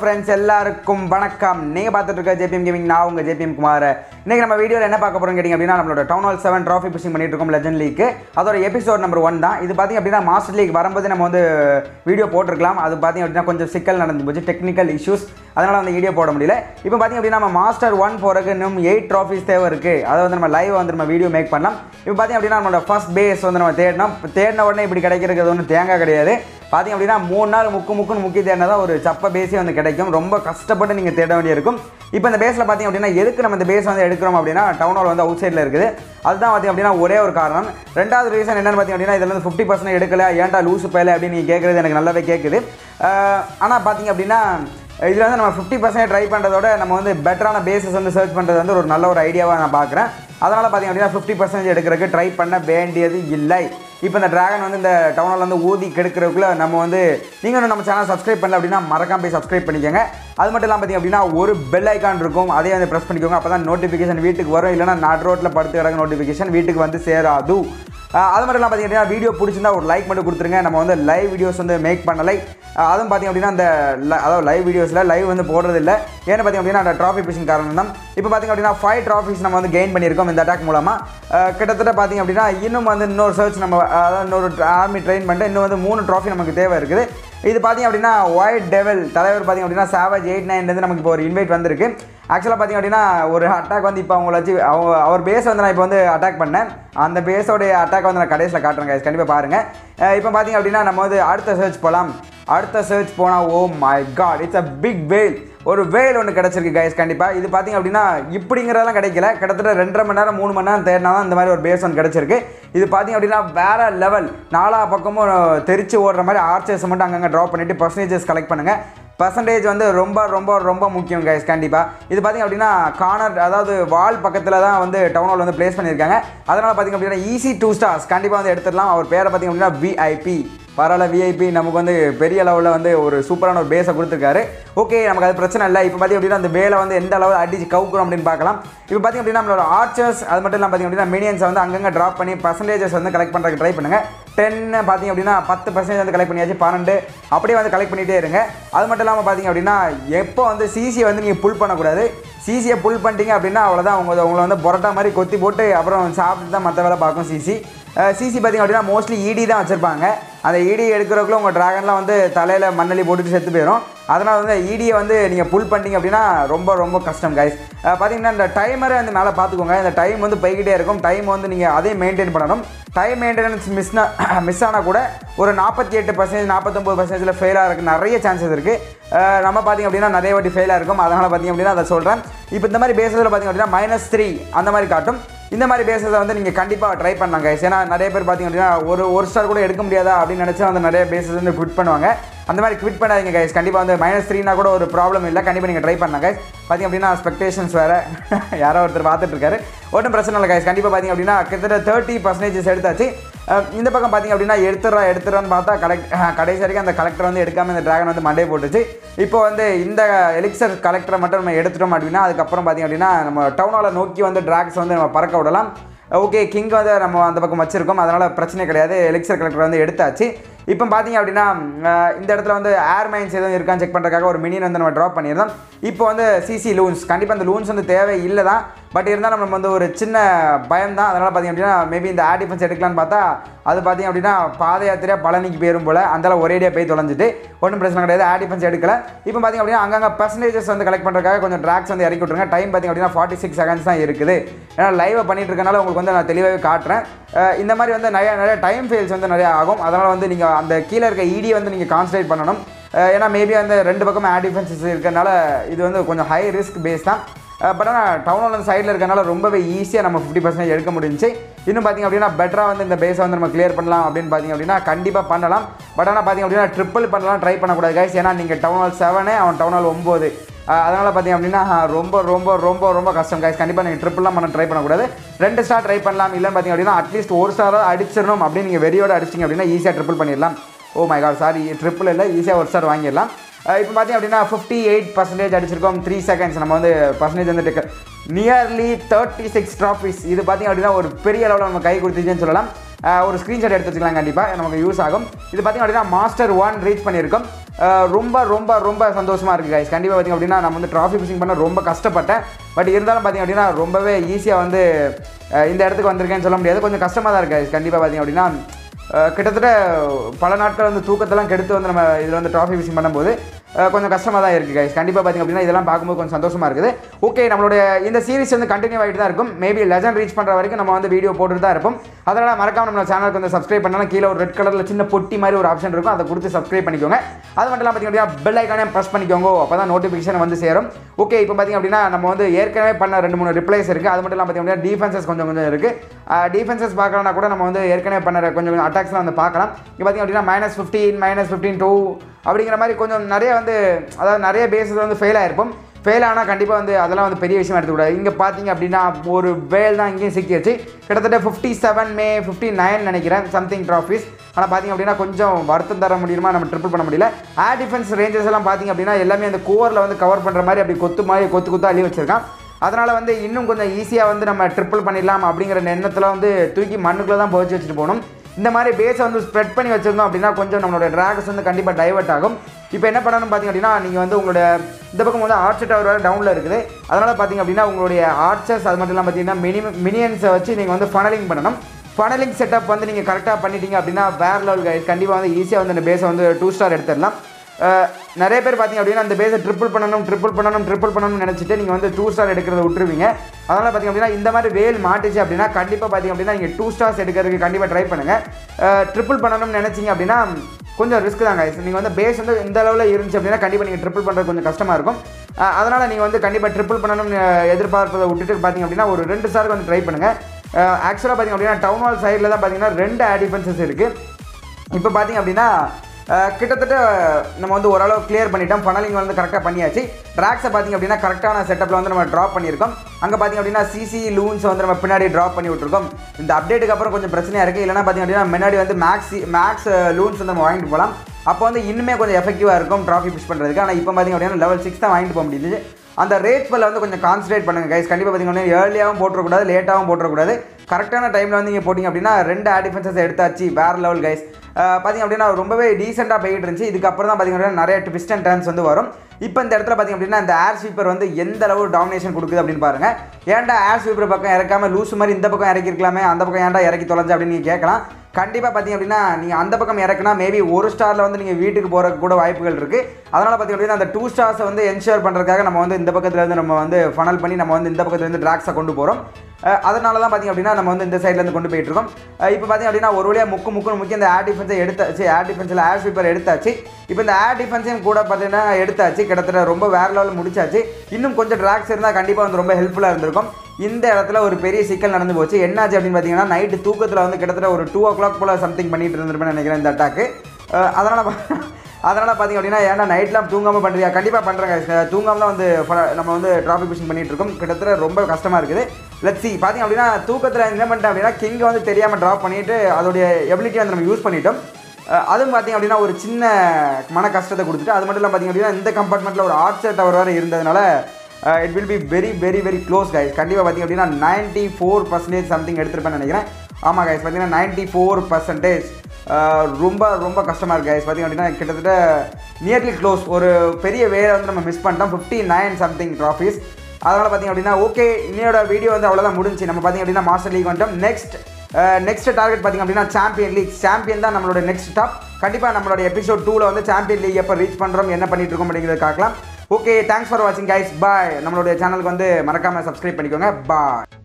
Friends எல்லாருக்கும் வணக்கம் நீங்கள் பார்த்துட்டு இருக்க ஜேபிஎம் கேமிங் நான் உங்கள் ஜேபிஎம் குமார் இன்னைக்கு நம்ம வீடியோவில் என்ன பார்க்க போகிறோம் கேட்டிங்க அப்படின்னா நம்மளோட town hall seven trophy pushing பண்ணிட்டு இருக்கோம் லெஜன் லீக் அதோட எபிசோட் நம்பர் ஒன் தான் இது பார்த்திங்க அப்படின்னா மாஸ்டர் லீக் வரும்போது நம்ம வந்து வீடியோ போட்டிருக்கலாம் அது பார்த்திங்க அப்படின்னா கொஞ்சம் சிக்கல் நடந்து போச்சு டெக்னிக்கல் இஷ்யூஸ் அதனால் அந்த வீடியோ போட முடியல இப்போ பார்த்திங்க அப்படின்னா நம்ம மாஸ்டர் ஒன் போகிறதுக்கு இன்னும் எயிட் ட்ராஃபிஸ் தேவை இருக்குது அதை வந்து நம்ம லைவ் வந்து நம்ம வீடியோ மேக் பண்ணலாம் இப்போ பார்த்திங்க அப்படின்னா நம்மளோட ஃபர்ஸ்ட் பேஸ் வந்து நம்ம தேடினோம் தேடின உடனே இப்படி கிடைக்கிறது ஒன்றும் தேங்காய் கிடையாது பார்த்தீங்க அப்படின்னா மூணு நாள் முக்கு முக்குன்னு முக்கி தேடினா தான் ஒரு சப்ப பேஸே வந்து கிடைக்கும் ரொம்ப கஷ்டப்பட்டு நீங்கள் தேட வேண்டியிருக்கும் இப்போ இந்த பேஸில் பார்த்தீங்க அப்படின்னா எதுக்கு நம்ம இந்த பேஸ் வந்து எடுக்கிறோம் அப்படின்னா டவுன் ஹால் வந்து அவுட் சைடில் இருக்குது அதுதான் பார்த்தீங்க அப்படின்னா ஒரே ஒரு காரணம் ரெண்டாவது ரீசன் என்னென்னு பார்த்தீங்க அப்படின்னா இதில் வந்து ஃபிஃப்டி பர்சன்ட் எடுக்கல ஏன்டா லூசு பயில அப்படின்னு நீங்கள் கேட்குறது எனக்கு நல்லாவே கேட்குது ஆனால் பார்த்தீங்க அப்படின்னா இதில் வந்து நம்ம ஃபிஃப்டி பர்சன்ட் ட்ரை பண்ணுறதோட நம்ம வந்து பெட்டரான பேஸஸ் வந்து சர்ச் பண்ணுறது வந்து ஒரு நல்ல ஒரு ஐடியாவாக நான் பார்க்குறேன் அதனால் பார்த்தீங்க அப்படின்னா ஃபிஃப்டி பர்சன்டேஜ் எடுக்கிறதுக்கு ட்ரை பண்ண வேண்டியது இல்லை இப்போ இந்த டிராகன் வந்து இந்த டவுனில் வந்து ஊதி கெடுக்கிறதுக்குள்ள நம்ம வந்து நீங்கள் இன்னும் நம்ம சேனல் சப்ஸ்கிரைப் பண்ணல அப்படின்னா மறக்காம போய் சப்ஸ்கிரைப் பண்ணிக்கோங்க அது மட்டும் இல்லாமல் பார்த்தீங்க அப்படின்னா ஒரு பெல் ஐக்கான் இருக்கும் அதே வந்து ப்ரெஸ் பண்ணிக்கோங்க அப்போ தான் நோட்டிஃபிகேஷன் வீட்டுக்கு வரும் இல்லைனா நாட் ரோட்டில் படுத்து கிடக்க நோட்டிஃபிகேஷன் வீட்டுக்கு வந்து சேராது ஆஹ் அது மட்டும் இல்லாமல் பார்த்தீங்கன்னா வீடியோ பிடிச்சிருந்தா ஒரு லைக் மட்டும் கொடுத்துருங்க நம்ம வந்து லைவ் வீடியோஸ் வந்து மேக் பண்ணலை ஆஹ் அதுவும் பார்த்தீங்க அப்படின்னா அந்த li- அதாவது லைவ் வீடியோஸில் லைவ் வந்து போடுறது இல்லை ஏன்னு பார்த்தீங்க அப்படின்னா அந்த ட்ராஃபி பிஷிங் காரணம் தான் இப்போ பார்த்தீங்க அப்படின்னா ஃபைவ் ட்ராஃபிஸ் நம்ம வந்து கெயின் பண்ணியிருக்கோம் இந்த அட்டாக் மூலமாக கிட்டத்தட்ட பார்த்தீங்க அப்படின்னா இன்னும் வந்து இன்னொரு சர்ச் நம்ம அதாவது இன்னொரு ஆர்மி ட்ரெயின் பண்ணிட்டு இன்னும் வந்து மூணு ட்ராஃபி நமக்கு தேவை இருக்குது இது பார்த்தீங்க அப்படின்னா ஒயிட் டெவல் தலைவர் பார்த்தீங்க அப்படின்னா சாவேஜ் எயிட் நைன்லேருந்து நமக்கு இப்போ ஒரு இன்வைட் வந்திருக்கு ஆக்சுவலாக பார்த்தீங்க அப்படின்னா ஒரு அட்டாக் வந்து இப்போ அவங்கள வச்சு அவங்க அவர் பேஸ் வந்து நான் இப்போ வந்து அட்டாக் பண்ணேன் அந்த பேஸோடைய அட்டாக் வந்து நான் கடைசியில் காட்டுறேன் guys கண்டிப்பாக பாருங்கள் இப்போ பார்த்தீங்க அப்படின்னா நம்ம வந்து அடுத்த சர்ச் போகலாம் அடுத்த சர்ச் போனால் oh my god it's a big whale ஒரு வேல் ஒன்று கிடச்சிருக்கு கைஸ் கண்டிப்பாக இது பார்த்தீங்க அப்படின்னா இப்படிங்கிறதெல்லாம் கிடைக்கல கிட்டத்தட்ட ரெண்டரை மணி நேரம் மூணு மணி நேரம் தேடினா தான் இந்த மாதிரி ஒரு பேஸ் ஒன்று கிடச்சிருக்கு இது பார்த்தீங்க அப்படின்னா வேற லெவல் நாலா பக்கமும் தெரிச்சு ஓடுற மாதிரி ஆர்ச்சர்ஸ் மட்டும் அங்கங்கே ட்ராப் பண்ணிவிட்டு பர்சன்டேஜஸ் கலெக்ட் பண்ணுங்கள் பர்சன்டேஜ் வந்து ரொம்ப ரொம்ப ரொம்ப முக்கியம் கைஸ் கண்டிப்பாக இது பார்த்திங்க அப்படின்னா கார்னர் அதாவது வால் பக்கத்தில் தான் வந்து டவுன் ஹால் வந்து ப்ளேஸ் பண்ணியிருக்காங்க அதனால் பார்த்திங்க அப்படின்னா ஈஸி டூ ஸ்டார்ஸ் கண்டிப்பாக வந்து எடுத்துடலாம் அவர் பேரை பார்த்திங்க அப்படின்னா விஐபி பரவாயில்ல விஐபி நமக்கு வந்து பெரிய லெவலில் வந்து ஒரு சூப்பரான ஒரு பேஸை கொடுத்துருக்காரு ஓகே நமக்கு அது பிரச்சனை இல்லை இப்போ பார்த்திங்க அப்படின்னா அந்த வேலை வந்து எந்த அளவு அடிச்சு கவுக்குறோம் அப்படின்னு பார்க்கலாம் இப்போ பார்த்திங்க அப்படின்னா நம்மளோட ஆர்ச்சர்ஸ் அது மட்டும் இல்லாமல் பார்த்திங்க அப்படின்னா மீடியன்ஸை வந்து அங்கங்கே ட்ராப் பண்ணி பர்சன்டேஜஸ் வந்து கலெக்ட் பண்ணுறதுக்கு ட்ரை பண்ணுங்கள் டென்னு பார்த்திங்க அப்படின்னா பத்து பர்சன்டேஜ் வந்து கலெக்ட் பண்ணியாச்சு பன்னெண்டு அப்படியே வந்து கலெக்ட் பண்ணிகிட்டே இருங்க அது மட்டும் இல்லாமல் பார்த்திங்க அப்படின்னா எப்போ வந்து சிசியை வந்து நீங்கள் புல் பண்ணக்கூடாது சிசியை புல் பண்ணிட்டீங்க அப்படின்னா அவ்வளோதான் உங்க உங்களை வந்து பொரோட்டா மாதிரி கொத்தி போட்டு அப்புறம் சாப்பிட்டு தான் மற்ற வேலை பார்க்கும் சிசி சிசி பார்த்திங்க அப்படின்னா மோஸ்ட்லி இடி தான் வச்சுருப்பாங்க அந்த இடி எடுக்கிறதுக்குள்ள உங்கள் ட்ராகன்லாம் வந்து தலையில் மண்ணலி போட்டுட்டு செத்து போயிடும் அதனால் வந்து இடியை வந்து நீங்கள் புல் பண்ணிட்டீங்க அப்படின்னா ரொம்ப ரொம்ப கஷ்டம் கைஸ் பார்த்தீங்கன்னா இந்த டைமரை வந்து மேலே பார்த்துக்கோங்க இந்த டைம் வந்து போய்கிட்டே இருக்கும் டைம் வந்து நீங்கள் அதையும் மெயின்டைன் பண்ணணும் டைம் மெயின்டெனன்ஸ் மிஸ்னா மிஸ் ஆனால் கூட ஒரு நாற்பத்தி எட்டு பர்சன்டேஜ் நாற்பத்தொம்பது பர்சன்டேஜில் ஃபெயில் ஆகிறதுக்கு நிறைய சான்சஸ் இருக்குது நம்ம பார்த்திங்க அப்படின்னா நிறைய வாட்டி ஃபெயில் இருக்கும் அதனால் பார்த்திங்க அப்படின்னா அதை சொல்கிறேன் இப்போ இந்த மாதிரி பேசுறதுல பார்த்திங்க அப்படின்னா மைனஸ் த்ரீ அந்த மாதிரி காட்டும் இந்த மாதிரி பேசுறதை வந்து நீங்கள் கண்டிப்பாக ட்ரை பண்ணலாம் guys ஏன்னா நிறைய பேர் பார்த்திங்க அப்படின்னா ஒரு ஒரு ஸ்டார் கூட எடுக்க முடியாதா அப்படின்னு நினச்சா வந்து நிறைய பேசஸ் வந்து குவிட் பண்ணுவாங்க அந்த மாதிரி குவிட் பண்ணாதீங்க கைஸ் கண்டிப்பாக வந்து மைனஸ் த்ரீனா கூட ஒரு ப்ராப்ளம் இல்லை கண்டிப்பாக நீங்கள் ட்ரை பண்ணலாம் கைஸ் பார்த்திங்க அப்படின்னா ஸ்பெக்டேஷன்ஸ் வேறு யாரோ ஒருத்தர் பார்த்துட்டு இருக்காரு ஒன்றும் பிரச்சனை இல்லை கைஸ் கண்டிப்பாக பார்த்திங்க அப்படின்னா கிட்டத்தட்ட தேர்ட்டி பர்சன்டேஜஸ் எடுத்தாச்சு அஹ் இந்த பக்கம் பார்த்திங்க அப்படின்னா எடுத்துறா எடுத்துறான்னு பார்த்தா கலெக்ட் கடைசி வரைக்கும் அந்த கலெக்டர் வந்து எடுக்காமல் இந்த டிராகன் வந்து மண்டே போட்டுச்சு இப்போ வந்து இந்த எலிக்சர் கலெக்டரை மட்டும் நம்ம எடுத்துட்டோம் அப்படின்னா அதுக்கப்புறம் பார்த்திங்க அப்படின்னா நம்ம டவுனால நோக்கி வந்து டிராக்ஸ் வந்து நம்ம பறக்க விடலாம் ஓகே கிங் வந்து நம்ம அந்த பக்கம் வச்சிருக்கோம் அதனால் பிரச்சனை கிடையாது எலிக்சர் கலெக்டர் வந்து எடுத்தாச்சு இப்போ பார்த்தீங்க அப்படின்னா அஹ் இந்த இடத்துல வந்து ஏர் மைன்ஸ் எதுவும் இருக்கான்னு செக் பண்ணுறதுக்காக ஒரு மினியன் வந்து நம்ம ட்ராப் பண்ணியிருந்தோம் இப்போ வந்து சிசி லூன்ஸ் கண்டிப்பாக அந்த லூன்ஸ் வந்து தேவை இல்லை தான் பட் இருந்தாலும் நம்ம வந்து ஒரு சின்ன பயம் தான் அதனால் பார்த்தீங்க அப்படின்னா மேபி இந்த ஏர் டிஃபென்ஸ் எடுக்கலான்னு பார்த்தா அது பார்த்தீங்க அப்படின்னா பாத யாத்திரையாக பழனிக்கு போயிரும் போல் அந்தால ஒரேடியாக போய் தொலைஞ்சிட்டு ஒன்றும் பிரச்சனை கிடையாது ஏர் டிஃபென்ஸ் எடுக்கல இப்போ பார்த்தீங்க அப்படின்னா அங்கங்கே பர்சன்டேஜஸ் வந்து கலெக்ட் பண்ணுறதுக்காக கொஞ்சம் ட்ராக்ஸ் வந்து இறக்கி விட்ருங்க டைம் பார்த்தீங்க அப்படின்னா ஃபார்ட்டி சிக்ஸ் செகண்ட்ஸ் தான் இருக்குது ஏன்னா லைவை பண்ணிட்டு இருக்கனால உங்களுக்கு வந்து நான் தெளிவாகவே காட்டுறேன் அஹ் இந்த மாதிரி வந்து நிறைய நிறைய டைம் ஃபெயில்ஸ் வந்து நிறைய ஆகும் அதனால் வந்து நீங்கள் அந்த கீழே இருக்க இடி வந்து நீங்கள் கான்சன்ட்ரேட் பண்ணணும் அஹ் ஏன்னா மேபி அந்த ரெண்டு பக்கம் ஏர் டிஃபென்சஸ் இருக்கிறனால இது வந்து கொஞ்சம் ஹை ரிஸ்க் பேஸ் தான் பட் ஆனால் டவுன் வந்து சைடில் இருக்கனால ரொம்பவே ஈஸியாக நம்ம ஃபிஃப்டி பர்சன்டேஜ் எடுக்க முடிஞ்சுச்சு இன்னும் பார்த்திங்க அப்படின்னா பெட்டராக வந்து இந்த பேஸை வந்து நம்ம கிளியர் பண்ணலாம் அப்படின்னு பார்த்திங்க அப்படின்னா கண்டிப்பாக பண்ணலாம் பட் ஆனால் பார்த்திங்க அப்படின்னா ட்ரிப்பிள் பண்ணலாம் ட்ரை பண்ணக்கூடாது கைஸ் ஏன்னா நீங்கள் டவுன் ஹால் செவனு அவன் டவுன் ஹால் ஒம்பது அதனால் பார்த்திங்க அப்படின்னா ரொம்ப ரொம்ப ரொம்ப ரொம்ப கஷ்டம் கைஸ் கண்டிப்பாக நீங்கள் ட்ரிப்பிள்லாம் பண்ண ட்ரை பண்ணக்கூடாது ரெண்டு ஸ்டார் ட்ரை பண்ணலாம் இல்லைன்னு பார்த்திங்க அப்படின்னா அட்லீஸ்ட் ஒரு ஸ்டாராக அடிச்சிடணும் அப்படின்னு நீங்கள் வெறியோட அடிச்சிங்க அப்படின்னா ஈஸியாக ட்ரிப்பிள் பண்ணிடலாம் oh my god sorry triple இல்லை ஈஸியாக ஒரு ஸ்டார் வாங்கிடலாம் இப்போ பார்த்தீங்க அப்படின்னா ஃபிஃப்டி எயிட் பர்சன்டேஜ் அடிச்சிருக்கோம் த்ரீ செகண்ட்ஸ் நம்ம வந்து பர்சன்டேஜ் வந்து நியர்லி தேர்ட்டி சிக்ஸ் ட்ராஃபிஸ் இது பார்த்தீங்க அப்படின்னா ஒரு பெரிய லெவலில் நம்ம கை கொடுத்துச்சுன்னு சொல்லலாம் அஹ் ஒரு ஸ்க்ரீன்ஷாட் எடுத்து வச்சுக்கலாம் கண்டிப்பாக நமக்கு யூஸ் ஆகும் இது பார்த்தீங்க அப்படின்னா மாஸ்டர் ஒன் ரீச் பண்ணியிருக்கோம் அஹ் ரொம்ப ரொம்ப ரொம்ப சந்தோஷமாக இருக்குது கைஸ் கண்டிப்பாக பார்த்திங்க அப்படின்னா நம்ம வந்து ட்ராஃபி ஃபிஷிங் பண்ண ரொம்ப கஷ்டப்பட்டேன் பட் இருந்தாலும் பார்த்திங்க அப்படின்னா ரொம்பவே ஈஸியாக வந்து அஹ் இந்த இடத்துக்கு வந்திருக்கேன்னு சொல்ல முடியாது கொஞ்சம் கஷ்டமாக தான் இருக்குது guys. கண்டிப்பாக பார்த்திங்க அப்படின்னா அஹ் கிட்டத்தட்ட பல நாட்கள் வந்து தூக்கத்தெல்லாம் கெடுத்து வந்து நம்ம இதில் வந்து ட்ராஃபி ஃபிஷிங் பண்ணும்போது அஹ் கொஞ்சம் கஷ்டமாக தான் இருக்குது கைஸ் கண்டிப்பாக பார்த்திங்க அப்படின்னா இதெல்லாம் பார்க்கும்போது கொஞ்சம் சந்தோஷமாக இருக்குது ஓகே நம்மளுடைய இந்த சீரிஸ் வந்து கண்டினியூ ஆகிட்டு தான் இருக்கும் மேபி லெஜன் ரீச் பண்ணுற வரைக்கும் நம்ம வந்து வீடியோ போட்டுட்டு தான் இருப்போம் அதனால் மறக்காம நம்ம சேனலுக்கு வந்து சப்ஸ்கிரைப் பண்ணலாம் கீழே ஒரு ரெட் கலரில் சின்ன பொட்டி மாதிரி ஒரு ஆப்ஷன் இருக்கும் அதை கொடுத்து சப்ஸ்கிரைப் பண்ணிக்கோங்க அது மட்டும் இல்லாமல் பார்த்திங்க அப்படின்னா பெல் ஐக்கானே ப்ரெஸ் பண்ணிக்கோங்க அப்போ தான் நோட்டிஃபிகேஷன் வந்து சேரும் ஓகே இப்போ பார்த்திங்க அப்படின்னா நம்ம வந்து ஏற்கனவே பண்ண ரெண்டு மூணு ரிப்ளைஸ் இருக்குது அது மட்டும் இல்லாமல் பார்த்திங்க அப்படின்னா டிஃபென்சஸ் கொஞ்சம் கொஞ்சம் இருக்குது டிஃபென்சஸ் பார்க்கலனா கூட நம்ம வந்து ஏற்கனவே பண்ண கொஞ்சம் கொஞ்சம் அட்டாக்ஸ்லாம் வந்து பார்க்கலாம் இப்போ பார்த்திங்க அப்படின்னா minus fifteen minus fifteen two அப்படிங்கிற மாதிரி கொஞ்சம் நிறைய வந்து அதாவது நிறைய பேஸில் வந்து ஃபெயில் ஆயிருப்போம் ஃபெயில் ஆனால் கண்டிப்பாக வந்து அதெல்லாம் வந்து பெரிய விஷயம் எடுத்துக்கூடாது இங்கே பார்த்தீங்க அப்படின்னா ஒரு வேல் தான் இங்கேயும் சிக்கிடுச்சு கிட்டத்தட்ட ஃபிஃப்டி செவன் மே ஃபிஃப்டி நைன் நினைக்கிறேன் சம்திங் ட்ராஃபிஸ் ஆனால் பார்த்தீங்க அப்படின்னா கொஞ்சம் வருத்தம் தர முடியுமா நம்ம ட்ரிபிள் பண்ண முடியல ஏர் டிஃபென்ஸ் ரேஞ்சஸ் எல்லாம் பார்த்தீங்க அப்படின்னா எல்லாமே அந்த கோரில் வந்து கவர் பண்ணுற மாதிரி அப்படி கொத்து மாதிரி கொத்து கொத்து அள்ளி வச்சிருக்கான் அதனால் வந்து இன்னும் கொஞ்சம் ஈஸியாக வந்து நம்ம ட்ரிபிள் பண்ணிடலாம் அப்படிங்கிற எண்ணத்தில் வந்து தூக்கி மண்ணுக்குள்ளே தான் புதைச்சி வச்சுட்டு போகணும் இந்த மாதிரி பேஸை வந்து ஸ்ப்ரெட் பண்ணி வச்சிருந்தோம் அப்படின்னா கொஞ்சம் நம்மளோட ட்ராகஸ் வந்து கண்டிப்பாக டைவர்ட் ஆகும் இப்போ என்ன பண்ணணும் பார்த்தீங்க அப்படின்னா நீங்கள் வந்து உங்களோட இந்த பக்கம் வந்து ஆர்ச்சர் டவர் வேறு டவுனில் இருக்குது அதனால் பார்த்தீங்க அப்படின்னா உங்களுடைய ஆர்ச்சர்ஸ் அது மட்டும் இல்லாமல் பார்த்தீங்கன்னா மினிமம் மினியன்ஸை வச்சு நீங்கள் வந்து ஃபனலிங் பண்ணணும் ஃபனலிங் செட்டப் வந்து நீங்கள் கரெக்டாக பண்ணிட்டீங்க அப்படின்னா வேற லெவல் கைஸ் கண்டிப்பாக வந்து ஈஸியாக வந்து இந்த பேஸை வந்து டூ ஸ்டார் எடுத்துடலாம் அஹ் நிறைய பேர் பார்த்தீங்க அப்படின்னா அந்த பேஸை ட்ரிபிள் பண்ணணும் ட்ரிபிள் பண்ணணும் ட்ரிபிள் பண்ணணும்னு நினச்சிட்டு நீங்கள் வந்து டூ ஸ்டார் எடுக்கிறத விட்டுருவீங்க அதனால் பார்த்தீங்க அப்படின்னா இந்த மாதிரி வேல் மாட்டுச்சு அப்படின்னா கண்டிப்பாக பார்த்தீங்க அப்படின்னா நீங்கள் டூ ஸ்டார்ஸ் எடுக்கிறதுக்கு கண்டிப்பாக ட்ரை பண்ணுங்கள் ட்ரிபிள் பண்ணணும்னு நினச்சிங்க அப்படின்னா கொஞ்சம் ரிஸ்க் தாங்க நீங்கள் வந்து பேஸ் வந்து இந்த அளவில் இருந்துச்சு அப்படின்னா கண்டிப்பாக நீங்கள் ட்ரிபிள் பண்ணுறது கொஞ்சம் கஷ்டமாக இருக்கும் அஹ் அதனால் நீங்கள் வந்து கண்டிப்பாக ட்ரிபிள் பண்ணணும்னு எதிர்பார்ப்பதை விட்டுட்டு பார்த்தீங்க அப்படின்னா ஒரு ரெண்டு ஸ்டாருக்கு வந்து ட்ரை பண்ணுங்கள் ஆக்சுவலாக பார்த்தீங்க அப்படின்னா டவுன் ஹால் சைடில் தான் பார்த்தீங்கன்னா ரெண்டு ஏர் டிஃபென்சஸ் இருக்குது இப்போ பார்த்தீங்க அப்படின்னா அஹ், கிட்டத்தட்ட நம்ம வந்து ஓரளவு கிளியர் பண்ணிட்டோம் ஃபனலிங் வந்து கரெக்டாக பண்ணியாச்சு ட்ராக்ஸை பார்த்தீங்க அப்படின்னா கரெக்டான செட்டப்பில் வந்து நம்ம ட்ராப் பண்ணியிருக்கோம் அங்கே பார்த்தீங்க அப்படின்னா சிசி லூன்ஸ் வந்து நம்ம பின்னாடி ட்ராப் பண்ணி விட்ருக்கோம் இந்த அப்டேட்டுக்கு அப்புறம் கொஞ்சம் பிரச்சனையாக இருக்குது இல்லைனா பார்த்தீங்க அப்படின்னா முன்னாடி வந்து மேக்ஸ் மேக்ஸ் லூன்ஸ் வந்து நம்ம வாங்கிட்டு போகலாம் அப்போ வந்து இன்னுமே கொஞ்சம் எஃபெக்டிவாக இருக்கும் ட்ராஃபி புஷ் பண்ணுறதுக்கு ஆனால் இப்போ பார்த்தீங்க அப்படின்னா லெவல் சிக்ஸ் தான் வாங்கிட்டு போக முடியுது அந்த ரேட் ஸ்பெல்ல வந்து கொஞ்சம் கான்சன்ட்ரேட் பண்ணுங்க கைஸ் கண்டிப்பாக பார்த்தீங்கன்னா ஏர்லியாகவும் போட்டுறக்கூடாது லேட்டாகவும் போட்டுறக்கூடாது கரெக்டான டைமில் வந்து நீங்கள் போட்டிங்க அப்படின்னா ரெண்டு ஏர் டிஃபென்சஸ் எடுத்தாச்சு வேறு லெவல் கைஸ் பார்த்தீங்க அப்படின்னா ரொம்பவே டீசெண்டாக போயிட்டு இருந்துச்சு இதுக்கப்புறம் தான் பார்த்தீங்க அப்படின்னா நிறைய ட்விஸ்ட் அண்ட் டர்ன்ஸ் வந்து வரும் இப்போ இந்த இடத்துல பார்த்தீங்க அப்படின்னா இந்த ஏர் ஸ்வீப்பர் வந்து எந்த அளவு டாமினேஷன் கொடுக்குது அப்படின்னு பாருங்க ஏன்டா ஏர் ஸ்வீப்பர் பக்கம் இறக்காம லூஸ் மாதிரி இந்த பக்கம் இறக்கிருக்கலாமே அந்த பக்கம் ஏன்டா இறக்கி தொலைஞ்சு அப்படின்னு நீங்கள் கேட்கலாம் கண்டிப்பாக பார்த்தீங்க அப்படின்னா நீங்கள் அந்த பக்கம் இறக்குனா மேபி ஒரு ஸ்டாரில் வந்து நீங்கள் வீட்டுக்கு போகிறதுக்கு கூட வாய்ப்புகள் இருக்குது அதனால் பார்த்தீங்க அப்படின்னா அந்த டூ ஸ்டார்ஸை வந்து என்ஷூர் பண்ணுறதுக்காக நம்ம வந்து இந்த பக்கத்துல இருந்து நம்ம வந்து ஃபனல் பண்ணி நம்ம வந்து இந்த பக்கத்துலேருந்து ட்ராக்ஸை கொண்டு போகிறோம் அதனால தான் பார்த்தீங்க அப்படின்னா நம்ம வந்து இந்த சைட்லேருந்து கொண்டு போயிட்டு இருக்கோம் அஹ் இப்போ பார்த்தீங்க அப்படின்னா ஒரு வழியாக முக்கு முக்குன்னு முக்கிய இந்த ஏர் டிஃபென்ஸை எடுத்தாச்சு ஏர் டிஃபென்ஸில் ஏர் ஸ்வீப்பர் எடுத்தாச்சு இப்போ இந்த ஏர் டிஃபென்ஸையும் கூட பார்த்தீங்கன்னா எடுத்தாச்சு கிட்டத்தட்ட ரொம்ப வேற லெவலில் முடிச்சாச்சு இன்னும் கொஞ்சம் ட்ராக்ஸ் இருந்தால் கண்டிப்பாக வந்து ரொம்ப ஹெல்ப்ஃபுல்லாக இருந்திருக்கும் இந்த இடத்துல ஒரு பெரிய சிக்கல் நடந்து போச்சு என்னாச்சு அப்படின்னு பார்த்தீங்கன்னா நைட்டு தூக்கத்தில் வந்து கிட்டத்தட்ட ஒரு டூ ஓ கிளாக் போல் சம்திங் பண்ணிட்டு இருந்திருப்பேன்னு நினைக்கிறேன் இந்த அட்டாக்கு அதனால் அதனால் பார்த்தீங்க அப்படின்னா ஏன்னா நைட்லாம் தூங்காமல் பண்ணுறியா கண்டிப்பாக பண்ணுறேங்க தூங்காமல் தான் வந்து ஃப- நம்ம வந்து டிராஃபிக் புஷிங் பண்ணிட்டு இருக்கோம் கிட்டத்தட்ட ரொம்ப கஷ்டமாக இருக்குது லெட் சி பார்த்தீங்க அப்படின்னா தூக்கத்தில் என்ன பண்ணிட்டேன் அப்படின்னா கிங்கை வந்து தெரியாமல் ட்ராப் பண்ணிட்டு அதோடைய எபிலிட்டி வந்து நம்ம யூஸ் பண்ணிட்டோம் அஹ் அதுவும் பார்த்தீங்க அப்படின்னா ஒரு சின்ன மன கஷ்டத்தை கொடுத்துட்டு அது மட்டும் இல்லாமல் பார்த்தீங்க அப்படின்னா இந்த கம்பார்ட்மெண்ட்டில் ஒரு ஆர்ச்சர் டவர் வேறு இருந்ததுனால it will be very very very close guys கண்டிப்பாக பார்த்தீங்க அப்படின்னா நைன்ட்டி ஃபோர் பர்சன்டேஜ் சம்திங் எடுத்திருப்பேன்னு நினைக்கிறேன் ஆமாம் கைஸ் பார்த்தீங்கன்னா நைன்ட்டி ஃபோர் பர்சன்டேஜ் ரொம்ப ரொம்ப கஷ்டமாக இருக்குது கைஸ் பார்த்தீங்க அப்படின்னா கிட்டத்தட்ட நியர்லி க்ளோஸ் ஒரு பெரிய வேலை வந்து நம்ம மிஸ் பண்ணிட்டோம் ஃபிஃப்டி நைன் சம்திங் ட்ராஃபீஸ் அதனால் பார்த்தீங்க அப்படின்னா ஓகே இன்னையோட வீடியோ வந்து அவ்வளோதான் முடிஞ்சு நம்ம பார்த்தீங்க அப்படின்னா மாஸ்டர் லீக் வந்துட்டோம் நெக்ஸ்ட் நெக்ஸ்ட் டார்கெட் பார்த்தீங்க அப்படின்னா சாம்பியன் லீக் சாம்பியன் தான் நம்மளோட நெக்ஸ்ட் டாப் கண்டிப்பாக நம்மளோட எபிசோட் டூவில் வந்து சாம்பியன் லீக் எப்போ ரீச் பண்ணுறோம் என்ன பண்ணிட்டு இருக்கோம் அப்படிங்கிறத பார்க்கலாம் ஓகே தேங்க்ஸ் ஃபார் வாட்சிங் கைஸ் பாய் நம்மளுடைய சேனலுக்கு வந்து மறக்காமல் சப்ஸ்கிரைப் பண்ணிக்கோங்க பாய்